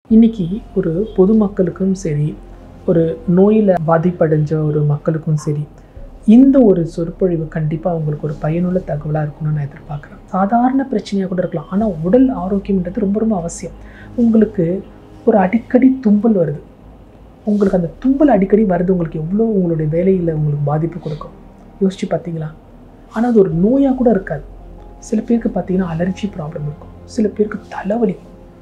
இன்னைக்கு ஒரு பொதுமக்களுக்கும் சரி ஒரு நோயில் பாதிப்படைஞ்ச ஒரு மக்களுக்கும் சரி இந்த ஒரு சொற்பொழிவு கண்டிப்பாக உங்களுக்கு ஒரு பயனுள்ள தகவலாக இருக்கணும்னு நான் எதிர்பார்க்குறேன் சாதாரண பிரச்சனையாக கூட இருக்கலாம் ஆனால் உடல் ஆரோக்கியம்ன்றது ரொம்ப ரொம்ப அவசியம் உங்களுக்கு ஒரு அடிக்கடி தும்பல் வருது உங்களுக்கு அந்த தும்பல் அடிக்கடி வருது உங்களுக்கு எவ்வளோ உங்களுடைய வேலையில் உங்களுக்கு பாதிப்பு கொடுக்கும் யோசிச்சு பார்த்தீங்களா ஆனால் அது ஒரு நோயாக கூட இருக்காது சில பேருக்கு பார்த்தீங்கன்னா அலர்ஜி ப்ராப்ளம் இருக்கும் சில பேருக்கு தலைவலி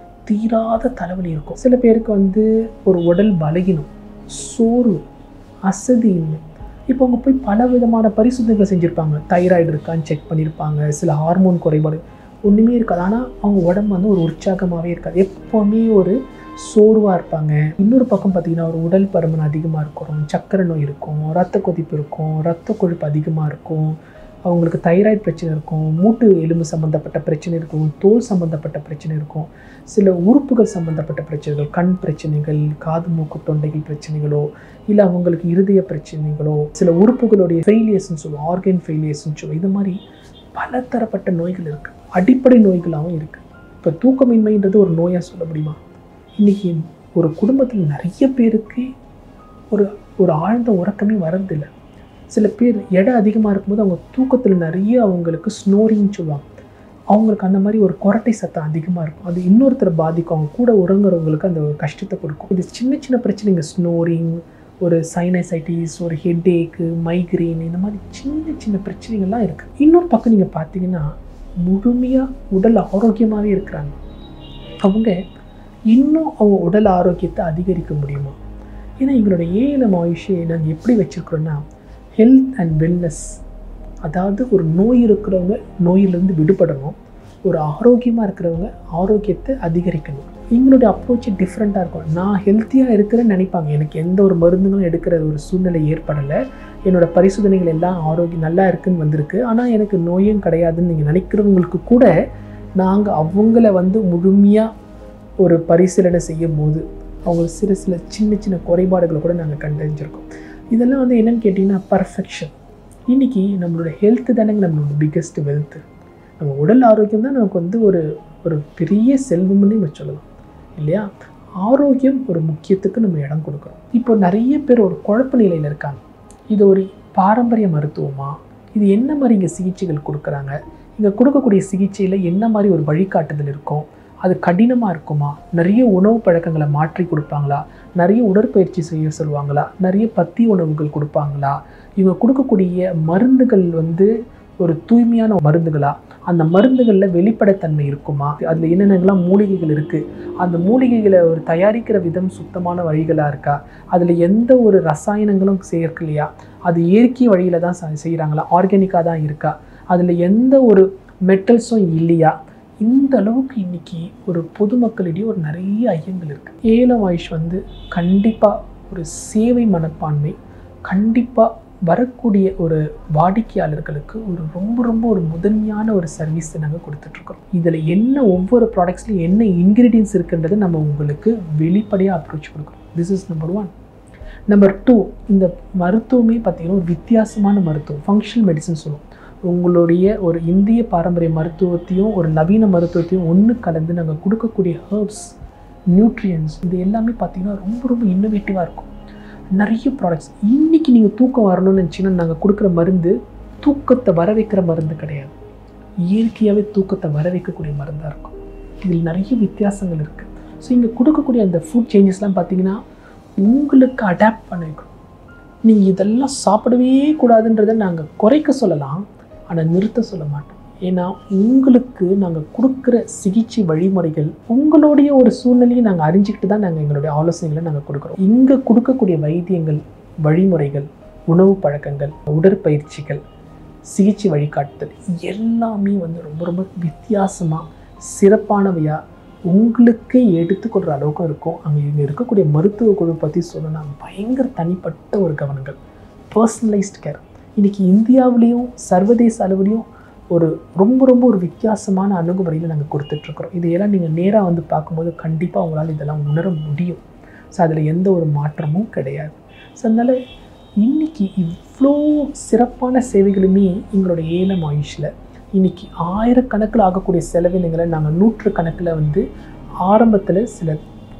தீராத தலைவலி இருக்கும் சில பேருக்கு வந்து ஒரு உடல் பலகீனம் சோர்வு அசதியின்மை இப்போ அவங்க போய் பல விதமான பரிசோதனைகள் செஞ்சுருப்பாங்க தைராய்டு இருக்கான்னு செக் பண்ணியிருப்பாங்க சில ஹார்மோன் குறைபாடு ஒன்றுமே இருக்காது ஆனால் அவங்க உடம்பு வந்து ஒரு உற்சாகமாகவே இருக்காது எப்போவுமே ஒரு சோர்வாக இருப்பாங்க இன்னொரு பக்கம் பார்த்தீங்கன்னா ஒரு உடல் பருமன் அதிகமாக இருக்கும் சக்கரை நோய் இருக்கும் ரத்த கொதிப்பு இருக்கும் ரத்த கொழுப்பு அதிகமாக இருக்கும் அவங்களுக்கு தைராய்டு பிரச்சனை இருக்கும் மூட்டு எலும்பு சம்மந்தப்பட்ட பிரச்சனை இருக்கும் தோல் சம்மந்தப்பட்ட பிரச்சனை இருக்கும் சில உறுப்புகள் சம்மந்தப்பட்ட பிரச்சனைகள் கண் பிரச்சனைகள் காது மூக்கு தொண்டைகள் பிரச்சனைகளோ இல்லை அவங்களுக்கு இருதய பிரச்சனைகளோ சில உறுப்புகளுடைய ஃபெயிலியர்ஸ்னு சொல்லுவோம் ஆர்கன் ஃபெயிலியர்ஸ்னு சொல்லுவோம் இது மாதிரி பலதரப்பட்ட நோய்கள் இருக்குது அடிப்படை நோய்களாகவும் இருக்குது இப்போ தூக்கமின்மைன்றது ஒரு நோயாக சொல்ல முடியுமா இன்றைக்கி ஒரு குடும்பத்தில் நிறைய பேருக்கு ஒரு ஒரு ஆழ்ந்த உறக்கமே வரதில்லை சில பேர் எடை அதிகமாக இருக்கும்போது அவங்க தூக்கத்தில் நிறைய அவங்களுக்கு ஸ்னோரிங்னு சொல்லுவாங்க அவங்களுக்கு அந்த மாதிரி ஒரு கொரட்டை சத்தம் அதிகமாக இருக்கும் அது இன்னொருத்தரை பாதிக்கும் அவங்க கூட உறங்குறவங்களுக்கு அந்த ஒரு கஷ்டத்தை கொடுக்கும் இது சின்ன சின்ன பிரச்சனைங்க ஸ்னோரிங் ஒரு சைனசைட்டிஸ் ஒரு ஹெட்டேக்கு மைக்ரெயின் இந்த மாதிரி சின்ன சின்ன பிரச்சனைகள்லாம் இருக்குது இன்னொரு பக்கம் நீங்கள் பார்த்தீங்கன்னா முழுமையாக உடல் ஆரோக்கியமாகவே இருக்கிறாங்க அவங்க இன்னும் அவங்க உடல் ஆரோக்கியத்தை அதிகரிக்க முடியுமா ஏன்னா எங்களோட ஏஎல்எம் ஆயுஷை நாங்கள் எப்படி வச்சுருக்குறோன்னா ஹெல்த் அண்ட் வெல்னஸ் அதாவது ஒரு நோய் இருக்கிறவங்க நோயிலிருந்து விடுபடணும் ஒரு ஆரோக்கியமாக இருக்கிறவங்க ஆரோக்கியத்தை அதிகரிக்கணும் எங்களுடைய அப்ரோச் டிஃப்ரெண்ட்டாக இருக்கும் நான் ஹெல்த்தியாக இருக்கிறேன்னு நினைப்பாங்க எனக்கு எந்த ஒரு மருந்துகளும் எடுக்கிற ஒரு சூழ்நிலை ஏற்படலை என்னோடய பரிசோதனைகள் எல்லாம் ஆரோக்கியம் நல்லா இருக்குன்னு வந்திருக்கு ஆனால் எனக்கு நோயும் கிடையாதுன்னு நீங்கள் நினைக்கிறவங்களுக்கு கூட நாங்கள் அவங்கள வந்து முழுமையாக ஒரு பரிசீலனை செய்யும் போது அவங்க சில சில சின்ன சின்ன குறைபாடுகளை கூட நாங்கள் கண்டறிஞ்சிருக்கோம் இதெல்லாம் வந்து என்னென்னு கேட்டிங்கன்னா பர்ஃபெக்ஷன் இன்றைக்கி நம்மளோட ஹெல்த்து தானேங்க நம்மளோட பிக்கெஸ்ட் வெல்த்து நம்ம உடல் ஆரோக்கியம் தான் நமக்கு வந்து ஒரு ஒரு பெரிய செல்வம்னு நம்ம சொல்லலாம் இல்லையா ஆரோக்கியம் ஒரு முக்கியத்துக்கு நம்ம இடம் கொடுக்குறோம் இப்போ நிறைய பேர் ஒரு குழப்ப நிலையில் இருக்காங்க இது ஒரு பாரம்பரிய மருத்துவமா இது என்ன மாதிரி இங்கே சிகிச்சைகள் கொடுக்குறாங்க இங்கே கொடுக்கக்கூடிய சிகிச்சையில் என்ன மாதிரி ஒரு வழிகாட்டுதல் இருக்கும் அது கடினமாக இருக்குமா நிறைய உணவு பழக்கங்களை மாற்றி கொடுப்பாங்களா நிறைய உடற்பயிற்சி செய்ய சொல்லுவாங்களா நிறைய பத்தி உணவுகள் கொடுப்பாங்களா இவங்க கொடுக்கக்கூடிய மருந்துகள் வந்து ஒரு தூய்மையான மருந்துகளா அந்த மருந்துகளில் வெளிப்படைத்தன்மை இருக்குமா அதில் என்னென்னலாம் மூலிகைகள் இருக்குது அந்த மூலிகைகளை ஒரு தயாரிக்கிற விதம் சுத்தமான வழிகளாக இருக்கா அதில் எந்த ஒரு ரசாயனங்களும் சேர்க்கலையா அது இயற்கை வழியில் தான் செய்கிறாங்களா ஆர்கானிக்காக தான் இருக்கா அதில் எந்த ஒரு மெட்டல்ஸும் இல்லையா இந்த அளவுக்கு இன்றைக்கி ஒரு பொதுமக்களிடையே ஒரு நிறைய ஐயங்கள் இருக்குது ஏலம் ஆயுஷ் வந்து கண்டிப்பாக ஒரு சேவை மனப்பான்மை கண்டிப்பாக வரக்கூடிய ஒரு வாடிக்கையாளர்களுக்கு ஒரு ரொம்ப ரொம்ப ஒரு முதன்மையான ஒரு சர்வீஸை நாங்கள் கொடுத்துட்ருக்கோம் இதில் என்ன ஒவ்வொரு ப்ராடக்ட்ஸ்லையும் என்ன இன்க்ரீடியன்ஸ் இருக்குன்றதை நம்ம உங்களுக்கு வெளிப்படையாக அப்ரோச் கொடுக்குறோம் this is number one number two இந்த மருத்துவமே பார்த்திங்கன்னா ஒரு வித்தியாசமான மருத்துவம் ஃபங்க்ஷனல் மெடிசன் சொல்லுவோம் உங்களுடைய ஒரு இந்திய பாரம்பரிய மருத்துவத்தையும் ஒரு நவீன மருத்துவத்தையும் ஒன்று கலந்து நாங்கள் கொடுக்கக்கூடிய ஹர்ப்ஸ் நியூட்ரியன்ஸ் இது எல்லாமே பார்த்திங்கன்னா ரொம்ப ரொம்ப இன்னோவேட்டிவாக இருக்கும் நிறைய ப்ராடக்ட்ஸ் இன்றைக்கி நீங்கள் தூக்கம் வரணும்னு நினச்சிங்கன்னா நாங்கள் கொடுக்குற மருந்து தூக்கத்தை வர வைக்கிற மருந்து கிடையாது இயற்கையாகவே தூக்கத்தை வர வைக்கக்கூடிய மருந்தாக இருக்கும் இதில் நிறைய வித்தியாசங்கள் இருக்குது ஸோ இங்கே கொடுக்கக்கூடிய அந்த ஃபுட் சேஞ்சஸ்லாம் பார்த்தீங்கன்னா உங்களுக்கு அடாப்ட் பண்ண வைக்கணும் நீங்கள் இதெல்லாம் சாப்பிடவே கூடாதுன்றதை நாங்கள் குறைக்க சொல்லலாம் ஆனால் நிறுத்த சொல்ல மாட்டோம் ஏன்னா உங்களுக்கு நாங்கள் கொடுக்குற சிகிச்சை வழிமுறைகள் உங்களுடைய ஒரு சூழ்நிலையை நாங்கள் அறிஞ்சிக்கிட்டு தான் நாங்கள் எங்களுடைய ஆலோசனைகளை நாங்கள் கொடுக்குறோம் இங்கே கொடுக்கக்கூடிய வைத்தியங்கள் வழிமுறைகள் உணவு பழக்கங்கள் உடற்பயிற்சிகள் சிகிச்சை வழிகாட்டுதல் எல்லாமே வந்து ரொம்ப ரொம்ப வித்தியாசமாக சிறப்பானவையாக உங்களுக்கே எடுத்துக்கொள்கிற அளவுக்கும் இருக்கும் அங்கே இங்கே இருக்கக்கூடிய மருத்துவ குழு பற்றி சொல்லணும்னா பயங்கர தனிப்பட்ட ஒரு கவனங்கள் பர்சனலைஸ்ட் கேர் இன்றைக்கி இந்தியாவிலையும் சர்வதேச அளவுலேயும் ஒரு ரொம்ப ரொம்ப ஒரு வித்தியாசமான அணுகுமுறையில் நாங்கள் கொடுத்துட்ருக்குறோம் இதையெல்லாம் நீங்கள் நேராக வந்து பார்க்கும்போது கண்டிப்பாக உங்களால் இதெல்லாம் உணர முடியும் ஸோ அதில் எந்த ஒரு மாற்றமும் கிடையாது ஸோ அதனால் இன்றைக்கி இவ்வளோ சிறப்பான சேவைகளுமே எங்களோட ஏலம் ஆயுஷில் இன்றைக்கி ஆயிரக்கணக்கில் ஆகக்கூடிய செலவினங்களை நாங்கள் நூற்று கணக்கில் வந்து ஆரம்பத்தில் சில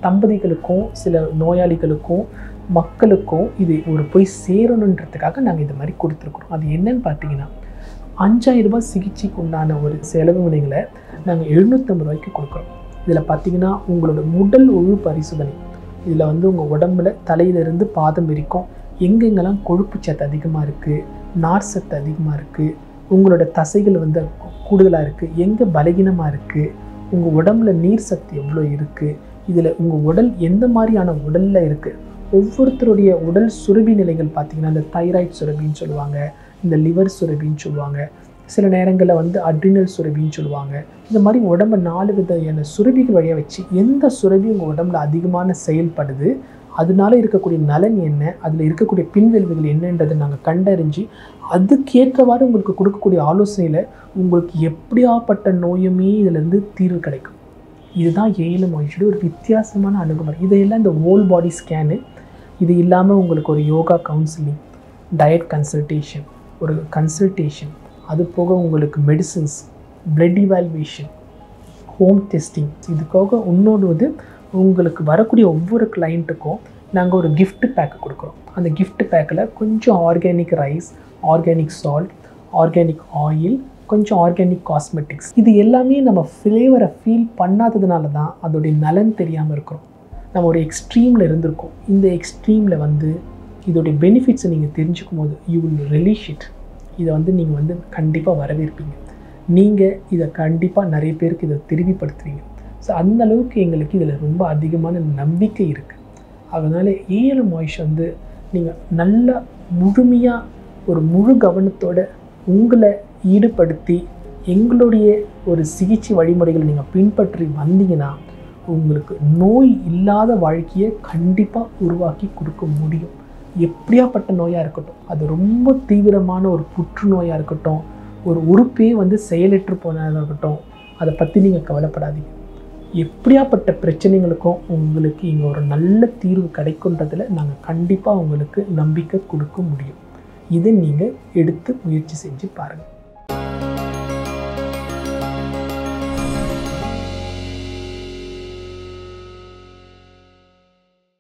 தம்பதிகளுக்கும் சில நோயாளிகளுக்கும் மக்களுக்கும் இது ஒரு போய் சேரணுன்றதுக்காக நாங்கள் இது மாதிரி கொடுத்துருக்குறோம் அது என்னன்னு பார்த்தீங்கன்னா அஞ்சாயிரம் ரூபாய் சிகிச்சைக்கு உண்டான ஒரு செலவு வினைகளை நாங்கள் எழுநூற்றம்பது ரூபாய்க்கு கொடுக்குறோம் இதில் பார்த்தீங்கன்னா உங்களோட உடல் ஒழு பரிசோதனை இதில் வந்து உங்கள் உடம்புல தலையிலிருந்து பாதம் வரைக்கும் எங்கெங்கெல்லாம் கொழுப்பு சத்து அதிகமாக இருக்குது நார் சத்து அதிகமாக இருக்குது உங்களோட தசைகள் வந்து கூடுதலாக இருக்குது எங்கே பலகீனமாக இருக்குது உங்கள் உடம்புல நீர் சத்து எவ்வளோ இருக்குது இதில் உங்கள் உடல் எந்த மாதிரியான உடலில் இருக்குது ஒவ்வொருத்தருடைய உடல் சுரபி நிலைகள் பார்த்தீங்கன்னா இந்த தைராய்டு சுரபின்னு சொல்லுவாங்க இந்த லிவர் சுரபின்னு சொல்லுவாங்க சில நேரங்களில் வந்து அட்ரினல் சுரபின்னு சொல்லுவாங்க இந்த மாதிரி உடம்பு நாலு விதையான சுரபிகள் வழியாக வச்சு எந்த சுரபி உங்கள் உடம்புல அதிகமான செயல்படுது அதனால இருக்கக்கூடிய நலன் என்ன அதில் இருக்கக்கூடிய பின்விளைவுகள் என்னன்றதை நாங்கள் கண்டறிஞ்சு அதுக்கேற்றவாறு உங்களுக்கு கொடுக்கக்கூடிய ஆலோசனையில் உங்களுக்கு எப்படியாப்பட்ட நோயுமே இதிலேருந்து தீர்வு கிடைக்கும் இதுதான் ஏழு மகிழ்ச்சியோட ஒரு வித்தியாசமான அணுகுமுறை இதையெல்லாம் இந்த ஹோல் பாடி ஸ்கேனு இது இல்லாமல் உங்களுக்கு ஒரு யோகா கவுன்சிலிங் டயட் கன்சல்டேஷன் ஒரு கன்சல்டேஷன் அது போக உங்களுக்கு medicines blood evaluation home testing இதுக்காக இன்னொன்று வந்து உங்களுக்கு வரக்கூடிய ஒவ்வொரு கிளைண்ட்டுக்கும் நாங்கள் ஒரு gift பேக் கொடுக்குறோம் அந்த gift பேக்கில் கொஞ்சம் organic rice organic salt organic oil கொஞ்சம் ஆர்கானிக் காஸ்மெட்டிக்ஸ் இது எல்லாமே நம்ம ஃப்ளேவரை ஃபீல் பண்ணாததுனால தான் அதோடைய நலன் தெரியாமல் இருக்கிறோம் நம்ம ஒரு எக்ஸ்ட்ரீமில் இருந்திருக்கோம் இந்த எக்ஸ்ட்ரீமில் வந்து இதோடைய பெனிஃபிட்ஸை நீங்கள் தெரிஞ்சுக்கும் போது யூ வில் ரிலீஷ் இட் இதை வந்து நீங்கள் வந்து கண்டிப்பாக வரவேற்பீங்க நீங்கள் இதை கண்டிப்பாக நிறைய பேருக்கு இதை தெரிவிப்படுத்துவீங்க ஸோ அந்த அளவுக்கு எங்களுக்கு இதில் ரொம்ப அதிகமான நம்பிக்கை இருக்குது அதனால் ஏழு மாய்ஸ் வந்து நீங்கள் நல்லா முழுமையாக ஒரு முழு கவனத்தோட உங்களை ஈடுபடுத்தி எங்களுடைய ஒரு சிகிச்சை வழிமுறைகளை நீங்கள் பின்பற்றி வந்தீங்கன்னா உங்களுக்கு நோய் இல்லாத வாழ்க்கையை கண்டிப்பாக உருவாக்கி கொடுக்க முடியும் எப்படியாப்பட்ட நோயாக இருக்கட்டும் அது ரொம்ப தீவிரமான ஒரு புற்றுநோயாக இருக்கட்டும் ஒரு உறுப்பே வந்து செயலற்று போனதாக இருக்கட்டும் அதை பற்றி நீங்கள் கவலைப்படாதீங்க எப்படியாப்பட்ட பிரச்சனைகளுக்கும் உங்களுக்கு இங்கே ஒரு நல்ல தீர்வு கிடைக்குன்றதில் நாங்கள் கண்டிப்பாக உங்களுக்கு நம்பிக்கை கொடுக்க முடியும் இதை நீங்கள் எடுத்து முயற்சி செஞ்சு பாருங்கள்